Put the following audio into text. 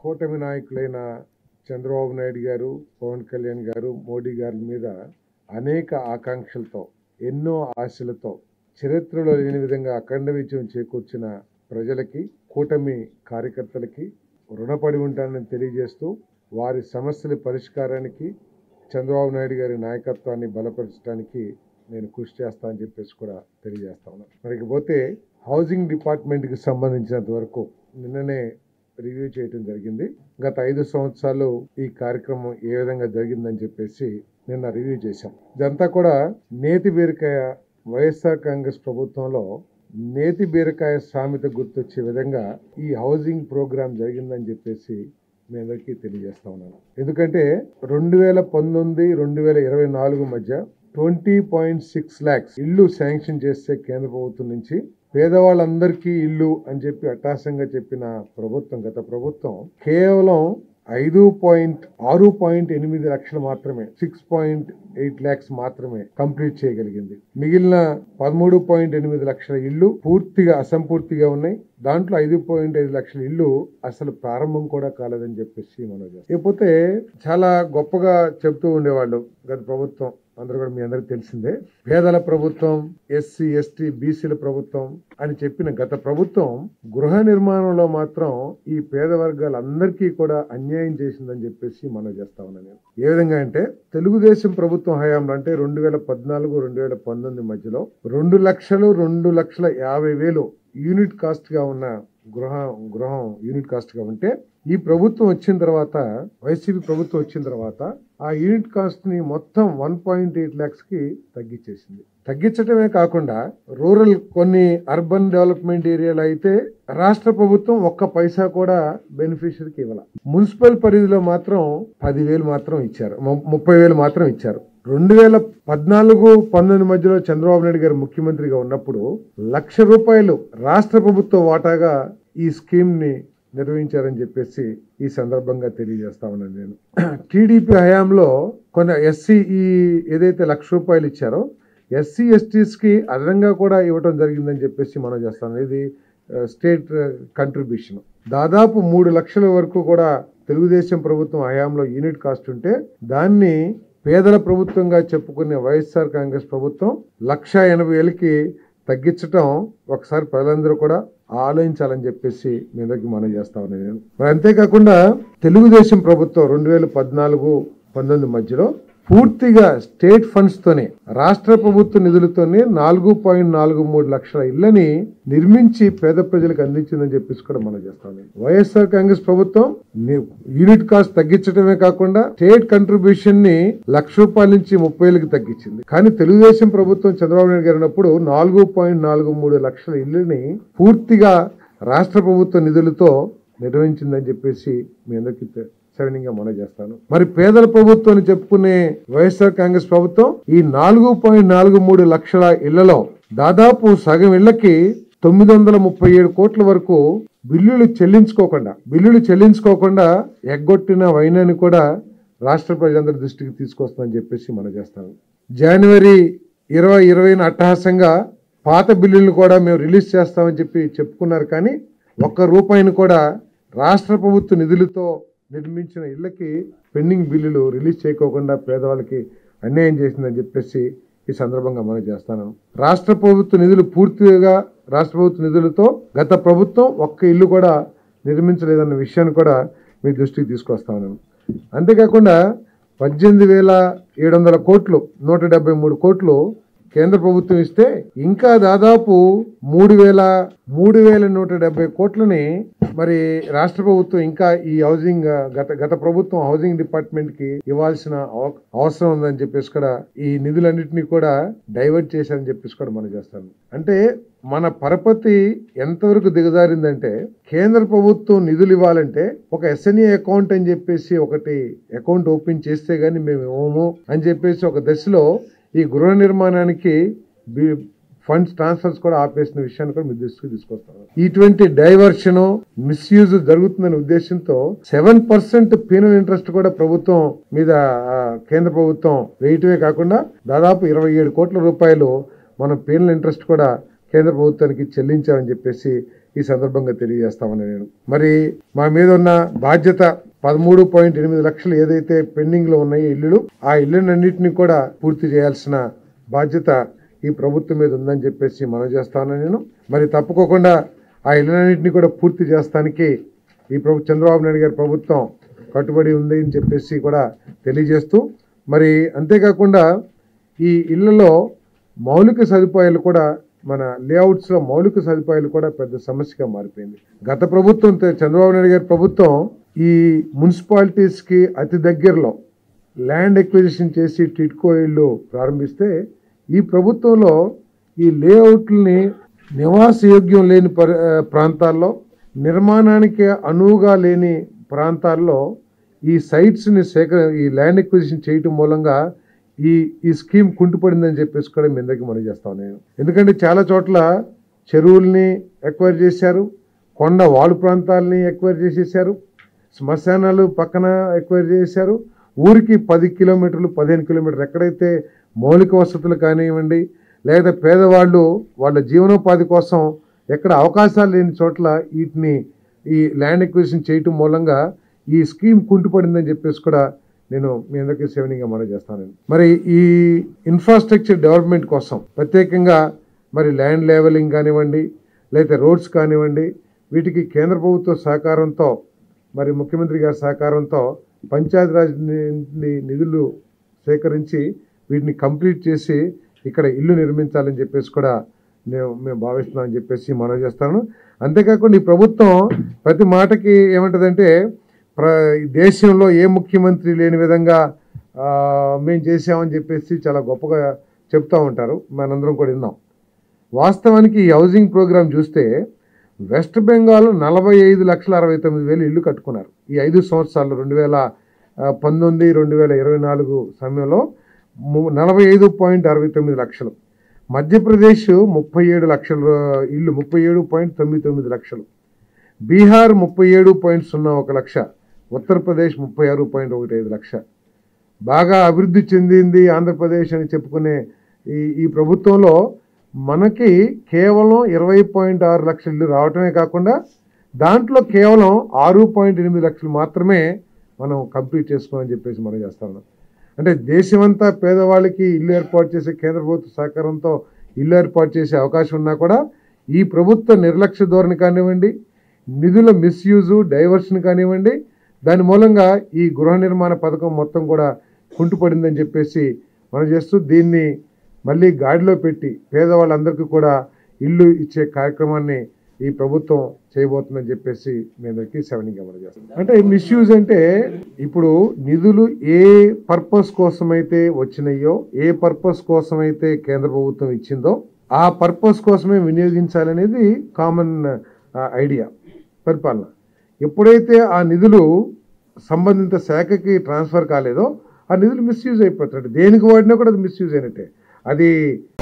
కూటమి నాయకులైన చంద్రబాబు నాయుడు గారు పవన్ కళ్యాణ్ గారు మోడీ గారి మీద అనేక ఆకాంక్షలతో ఎన్నో ఆశలతో చరిత్రలో లేని విధంగా అఖండ విజయం చేకూర్చిన ప్రజలకి కూటమి కార్యకర్తలకి రుణపడి ఉంటానని తెలియజేస్తూ వారి సమస్యల పరిష్కారానికి చంద్రబాబు నాయుడు గారి నాయకత్వాన్ని బలపరచడానికి నేను కృషి చేస్తా అని చెప్పేసి కూడా తెలియజేస్తా ఉన్నాను మరి ఇకపోతే హౌసింగ్ డిపార్ట్మెంట్కి సంబంధించినంత వరకు నిన్ననే రివ్యూ చేయడం జరిగింది గత ఐదు సంవత్సరాలు ఈ కార్యక్రమం ఏ విధంగా జరిగిందని చెప్పేసి నిన్న రివ్యూ చేశాం ఇదంతా కూడా నేతి బీరకాయ వైఎస్ఆర్ కాంగ్రెస్ ప్రభుత్వంలో నేతి బీరకాయ సామెత గుర్తొచ్చే విధంగా ఈ హౌసింగ్ ప్రోగ్రాం జరిగిందని చెప్పేసి మీ అందరికీ తెలియజేస్తా ఉన్నాను ఎందుకంటే రెండు వేల పంతొమ్మిది రెండు వేల ఇరవై నాలుగు మధ్య ట్వంటీ పాయింట్ సిక్స్ ల్యాక్స్ ఇల్లు శాంక్షన్ చేస్తే కేంద్ర ప్రభుత్వం నుంచి పేదవాళ్ళందరికీ ఇల్లు అని చెప్పి అట్టాసంగా చెప్పిన ప్రభుత్వం గత ప్రభుత్వం కేవలం ఐదు పాయింట్ ఆరు పాయింట్ ఎనిమిది లక్షలు మాత్రమే సిక్స్ పాయింట్ ఎయిట్ ల్యాక్స్ మాత్రమే కంప్లీట్ చేయగలిగింది మిగిలిన పదమూడు పాయింట్ ఎనిమిది లక్షల ఇల్లు పూర్తిగా అసంపూర్తిగా ఉన్నాయి దాంట్లో ఐదు పాయింట్ ఐదు లక్షల ఇల్లు అసలు ప్రారంభం కూడా కాలేదని చెప్పేసి మనం చేస్తాం ఇకపోతే చాలా గొప్పగా చెప్తూ ఉండేవాళ్ళు గత ప్రభుత్వం అందరూ కూడా మీ అందరికి తెలిసిందే పేదల ప్రభుత్వం ఎస్సీ ఎస్టీ బీసీల ప్రభుత్వం అని చెప్పిన గత ప్రభుత్వం గృహ నిర్మాణంలో మాత్రం ఈ పేద వర్గాలందరికీ కూడా అన్యాయం చేసిందని చెప్పేసి మనం చేస్తా ఉన్నాను నేను ఏ విధంగా అంటే తెలుగుదేశం ప్రభుత్వం హయాంలో అంటే రెండు వేల పద్నాలుగు రెండు వేల పంతొమ్మిది మధ్యలో రెండు లక్షలు రెండు లక్షల యాభై వేలు యూనిట్ కాస్ట్ గా ఉన్న గృహం గృహం యూనిట్ కాస్ట్ గా ఉంటే ఈ ప్రభుత్వం వచ్చిన తర్వాత వైసీపీ ప్రభుత్వం వచ్చిన తర్వాత ఆ యూనిట్ కాస్ట్ ని మొత్తం వన్ పాయింట్ ఎయిట్ ల్యాక్స్ కి తగ్గించేసింది తగ్గించడమే కాకుండా రూరల్ కొన్ని అర్బన్ డెవలప్మెంట్ ఏరియాలో అయితే రాష్ట్ర ప్రభుత్వం ఒక్క పైసా కూడా బెనిఫిషరీకి ఇవ్వాల మున్సిపల్ పరిధిలో మాత్రం పదివేలు మాత్రం ఇచ్చారు ము- ముప్పై వేలు మాత్రం ఇచ్చారు రెండు వేల పద్నాలుగు పంతొమ్మిది మధ్యలో చంద్రబాబు నాయుడు గారు ముఖ్యమంత్రిగా ఉన్నప్పుడు లక్ష రూపాయలు రాష్ట్ర ప్రభుత్వ వాటాగా ఈ స్కీమ్ ని నిర్వహించారని చెప్పేసి ఈ సందర్భంగా తెలియజేస్తా ఉన్నాను నేను టీడీపీ హయాంలో కొన్ని ఎస్సీ ఈ ఏదైతే లక్ష రూపాయలు ఇచ్చారో ఎస్సీ ఎస్టీస్ కి అదనంగా కూడా ఇవ్వడం జరిగిందని చెప్పేసి మనం చేస్తాం ఇది స్టేట్ కంట్రిబ్యూషన్ దాదాపు మూడు లక్షల వరకు కూడా తెలుగుదేశం ప్రభుత్వం హయాంలో యూనిట్ కాస్ట్ ఉంటే దాన్ని పేదల ప్రభుత్వంగా చెప్పుకునే వైఎస్ఆర్ కాంగ్రెస్ ప్రభుత్వం లక్ష ఎనభై వేలకి తగ్గించటం ఒకసారి ప్రజలందరూ కూడా ఆలోచించాలని చెప్పేసి మీ దగ్గరికి మనం చేస్తా ఉన్నాను నేను మరి అంతేకాకుండా తెలుగుదేశం ప్రభుత్వం రెండు వేల పద్నాలుగు పంతొమ్మిది మధ్యలో పూర్తిగా స్టేట్ ఫండ్స్ తోనే రాష్ట్ర ప్రభుత్వ నిధులతోనే నాలుగు పాయింట్ నాలుగు మూడు లక్షల ఇళ్లని నిర్మించి పేద ప్రజలకు అందించిందని చెప్పేసి కూడా మనం చేస్తాం వైఎస్ఆర్ కాంగ్రెస్ ప్రభుత్వం ని- యూనిట్ కాస్ట్ తగ్గించడమే కాకుండా స్టేట్ కంట్రిబ్యూషన్ ని లక్ష రూపాయల నుంచి ముప్పై వేలకు తగ్గించింది కానీ తెలుగుదేశం ప్రభుత్వం చంద్రబాబు నాయుడు గారు ఉన్నప్పుడు నాలుగు పాయింట్ నాలుగు మూడు లక్షల ఇళ్లని పూర్తిగా రాష్ట్ర ప్రభుత్వ నిధులతో నిర్వహించిందని చెప్పేసి మీ అందరికీ తె- సవినీయంగా మనం చేస్తాను మరి పేదల ప్రభుత్వం అని చెప్పుకునే వైఎస్ఆర్ కాంగ్రెస్ ప్రభుత్వం ఈ నాలుగు పాయింట్ నాలుగు మూడు లక్షల ఇళ్లలో దాదాపు సగం ఇళ్లకి తొమ్మిది వందల ముప్పై ఏడు కోట్ల వరకు బిల్లులు చెల్లించుకోకుండా బిల్లులు చెల్లించుకోకుండా ఎగ్గొట్టిన వైనాన్ని కూడా రాష్ట్ర ప్రజలందరి దృష్టికి తీసుకొస్తుందని చెప్పేసి మనం చేస్తాను జనవరి ఇరవై ఇరవైన అట్టహాసంగా పాత బిల్లులను కూడా మేము రిలీజ్ చేస్తామని చెప్పి చెప్పుకున్నారు కానీ ఒక్క రూపాయిని కూడా రాష్ట్ర ప్రభుత్వ నిధులతో నిర్మించిన ఇళ్లకి పెండింగ్ బిల్లులు రిలీజ్ చేయకోకుండా పేదవాళ్ళకి అన్యాయం చేసిందని చెప్పేసి ఈ సందర్భంగా మనం చేస్తాను రాష్ట్ర ప్రభుత్వ నిధులు పూర్తిగా రాష్ట్ర ప్రభుత్వ నిధులతో గత ప్రభుత్వం ఒక్క ఇల్లు కూడా నిర్మించలేదన్న విషయాన్ని కూడా మీ దృష్టికి తీసుకొస్తా ఉన్నాను అంతేకాకుండా పద్దెనిమిది వేల ఏడు వందల కోట్లు నూట డెబ్బై మూడు కోట్లు కేంద్ర ప్రభుత్వం ఇస్తే ఇంకా దాదాపు మూడు వేల మూడు వేల నూట డెబ్బై కోట్లని మరి రాష్ట్ర ప్రభుత్వం ఇంకా ఈ హౌసింగ్ ఆ, గత గత ప్రభుత్వం హౌసింగ్ డిపార్ట్మెంట్ కి ఇవ్వాల్సిన అవ- అవసరం ఉందని చెప్పేసి కూడా ఈ నిధులన్నింటినీ కూడా డైవర్ట్ చేశారని చెప్పేసి కూడా మనం చేస్తాను అంటే మన పరపతి ఎంతవరకు దిగజారిందంటే కేంద్ర ప్రభుత్వం నిధులు ఇవ్వాలంటే ఒక ఎస్ఎన్ఏ అకౌంట్ అని చెప్పేసి ఒకటి అకౌంట్ ఓపెన్ చేస్తే గానీ మేము ఇవ్వము అని చెప్పేసి ఒక దశలో ఈ గృహ నిర్మాణానికి బి- ఫండ్స్ ట్రాన్స్ఫర్స్ కూడా ఆపేసిన విషయాన్ని కూడా మీ దృష్టికి తీసుకొస్తాను ఇటువంటి డైవర్షన్ మిస్యూజ్ జరుగుతుందనే ఉద్దేశంతో సెవెన్ పర్సెంట్ పీనల్ ఇంట్రెస్ట్ కూడా ప్రభుత్వం మీద ఆ, కేంద్ర ప్రభుత్వం వేయటమే కాకుండా దాదాపు ఇరవై ఏడు కోట్ల రూపాయలు మనం పీనల్ ఇంట్రెస్ట్ కూడా కేంద్ర ప్రభుత్వానికి చెల్లించామని చెప్పేసి ఈ సందర్భంగా తెలియజేస్తామని నేను మరి మా మీద ఉన్న బాధ్యత పదమూడు పాయింట్ ఎనిమిది లక్షలు ఏదైతే పెండింగ్ లో ఉన్నాయో ఇల్లులు ఆ ఇళ్ళనన్నింటినీ కూడా పూర్తి చేయాల్సిన బాధ్యత ఈ ప్రభుత్వం మీద ఉందని చెప్పేసి మనం చేస్తాను నేను మరి తప్పుకోకుండా ఆ ఇళ్ళనన్నింటినీ కూడా పూర్తి చేస్తానికి ఈ ప్రభు చంద్రబాబు నాయుడు గారి ప్రభుత్వం కట్టుబడి ఉంది అని చెప్పేసి కూడా తెలియజేస్తూ మరి అంతేకాకుండా ఈ ఇళ్లలో మౌలిక సదుపాయాలు కూడా మన లేఅవుట్స్లో మౌలిక సదుపాయాలు కూడా పెద్ద సమస్యగా మారిపోయింది గత ప్రభుత్వం చంద్రబాబు నాయుడు గారి ప్రభుత్వం ఈ మున్సిపాలిటీస్కి అతి దగ్గరలో ల్యాండ్ ఎక్విజిషన్ చేసి టిట్కో ఇళ్ళు ప్రారంభిస్తే ఈ ప్రభుత్వంలో ఈ లేఅవుట్లని నివాసయోగ్యం లేని పరి ఆ, ప్రాంతాల్లో నిర్మాణానికి అనువుగా లేని ప్రాంతాల్లో ఈ సైట్స్ని సేకర ఈ ల్యాండ్ ఎక్విజిషన్ చేయటం మూలంగా ఈ ఈ స్కీమ్ కుంటుపడిందని చెప్పేసి కూడా మీ అందరికీ మనం చేస్తాను నేను ఎందుకంటే చాలా చోట్ల చెరువుల్ని ఎక్వైర్ చేశారు కొండ వాలు ప్రాంతాలని ఎక్వైర్ చేసేసారు శ్మశానాలు పక్కన ఎక్వైర్ చేశారు ఊరికి పది కిలోమీటర్లు పదిహేను కిలోమీటర్లు ఎక్కడైతే మౌలిక వసతులు కానివ్వండి లేదా పేదవాళ్ళు వాళ్ళ జీవనోపాధి కోసం ఎక్కడ అవకాశాలు లేని చోట్ల వీటిని ఈ ల్యాండ్ ఎక్విజిషన్ చేయటం మూలంగా ఈ స్కీమ్ కుంటుపడిందని చెప్పేసి కూడా నేను మీ అందరికీ సేవనింగ్గా మనం చేస్తాను మరి ఈ ఇన్ఫ్రాస్ట్రక్చర్ డెవలప్మెంట్ కోసం ప్రత్యేకంగా మరి ల్యాండ్ లెవెలింగ్ కానివ్వండి లేదా రోడ్స్ కానివ్వండి వీటికి కేంద్ర ప్రభుత్వ సహకారంతో మరి ముఖ్యమంత్రి గారి సహకారంతో పంచాయతీరాజ్ నుండి నిధులు సేకరించి వీటిని కంప్లీట్ చేసి ఇక్కడ ఇల్లు నిర్మించాలని చెప్పేసి కూడా నేను మేము భావిస్తున్నామని చెప్పేసి మనం చేస్తాను అంతేకాకుండా ఈ ప్రభుత్వం ప్రతి మాటకి ఏమంటదంటే ప్ర ఈ దేశంలో ఏ ముఖ్యమంత్రి లేని విధంగా ఆ, మేము చేసామని చెప్పేసి చాలా గొప్పగా చెప్తూ ఉంటారు మనందరం కూడా విన్నాం వాస్తవానికి ఈ హౌసింగ్ ప్రోగ్రామ్ చూస్తే వెస్ట్ బెంగాల్ నలభై ఐదు లక్షల అరవై తొమ్మిది వేలు ఇల్లు కట్టుకున్నారు ఈ ఐదు సంవత్సరాలు రెండు వేల ఆ, పంతొమ్మిది రెండు వేల ఇరవై నాలుగు సమయంలో ము- నలభై ఐదు పాయింట్ అరవై తొమ్మిది లక్షలు మధ్యప్రదేశ్ ముప్పై ఏడు లక్షల ఇల్లు ముప్పై ఏడు పాయింట్ తొమ్మిది తొమ్మిది లక్షలు బీహార్ ముప్పై ఏడు పాయింట్ సున్నా ఒక లక్ష ఉత్తరప్రదేశ్ ముప్పై ఆరు పాయింట్ ఒకటి ఐదు లక్ష బాగా అభివృద్ధి చెందింది ఆంధ్రప్రదేశ్ అని చెప్పుకునే ఈ ఈ ప్రభుత్వంలో మనకి కేవలం ఇరవై పాయింట్ ఆరు లక్షల ఇల్లు రావటమే కాకుండా దాంట్లో కేవలం ఆరు పాయింట్ ఎనిమిది లక్షలు మాత్రమే మనం కంప్లీట్ చేసుకోమని చెప్పేసి మనం చేస్తా ఉన్నాం అంటే దేశమంతా పేదవాళ్ళకి ఇల్లు ఏర్పాటు చేసే కేంద్ర ప్రభుత్వ సహకారంతో ఇల్లు ఏర్పాటు చేసే అవకాశం ఉన్నా కూడా ఈ ప్రభుత్వ నిర్లక్ష్య ధోరణి కానివ్వండి నిధుల మిస్యూజు డైవర్షన్ కానివ్వండి దాని మూలంగా ఈ గృహ నిర్మాణ పథకం మొత్తం కూడా కుంటుపడిందని చెప్పేసి మనం చేస్తూ దీన్ని మళ్ళీ గాడిలో పెట్టి పేదవాళ్ళందరికీ కూడా ఇల్లు ఇచ్చే కార్యక్రమాన్ని ఈ ప్రభుత్వం చేయబోతుందని చెప్పేసి మీ అందరికీ సెవెనింగ్ అమలు చేస్తాం అంటే మిస్యూజ్ అంటే ఇప్పుడు నిధులు ఏ పర్పస్ కోసమైతే వచ్చినాయో ఏ పర్పస్ కోసమైతే కేంద్ర ప్రభుత్వం ఇచ్చిందో ఆ పర్పస్ కోసమే వినియోగించాలనేది కామన్ ఐడియా పరిపాలన ఎప్పుడైతే ఆ నిధులు సంబంధిత శాఖకి ట్రాన్స్ఫర్ కాలేదో ఆ నిధులు మిస్యూజ్ అయిపోతాయి దేనికి వాడినా కూడా అది మిస్యూజ్ అయినట్టే అది